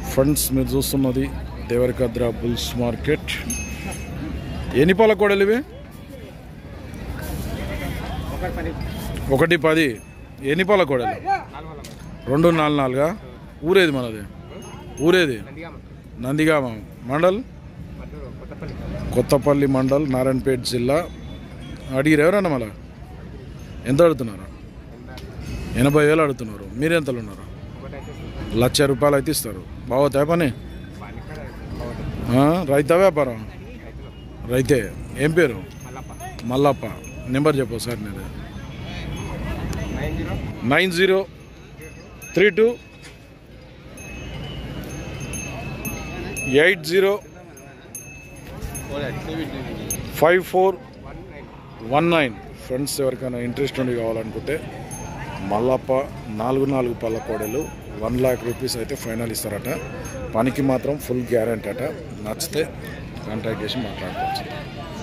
friends మీరు చూస్తున్నది Devarakadra bulls market ఎన్ని పాల కోడలు ఇవి ఒకటి పది ఎన్ని పాల కోడలు రెండు నాలుగు నాలుగా ఊరేది మనది ఊరేది నందిగామ మండల్ కొత్తపల్లి మండల్ నారాయణపేట జిల్లా అడిగిరు ఎవరన్నా మళ్ళా ఎంత అడుగుతున్నారు ఎనభై వేలు అడుగుతున్నారు మీరు ఎంతలో ఉన్నారు లక్ష రూపాయలు అయితే ఇస్తారు బాగోతాయి పని ఆ, రైతా వ్యాపారం రైతే ఏం పేరు మల్లప్ప నెంబర్ చెప్పు సార్ నేను nine zero three two eight zero five four one nine friends ఎవరికైనా ఇంట్రెస్ట్ ఉండి కావాలనుకుంటే మల్లప్ప నాలుగు నాలుగు పళ్ళ కోడలు వన్ లాక్ రూపీస్ అయితే ఫైనల్ ఇస్తారట పనికి మాత్రం ఫుల్ గ్యారంటీ అట నచ్చితే కాంటాక్ట్ చేసి మాట్లాడుకోవచ్చు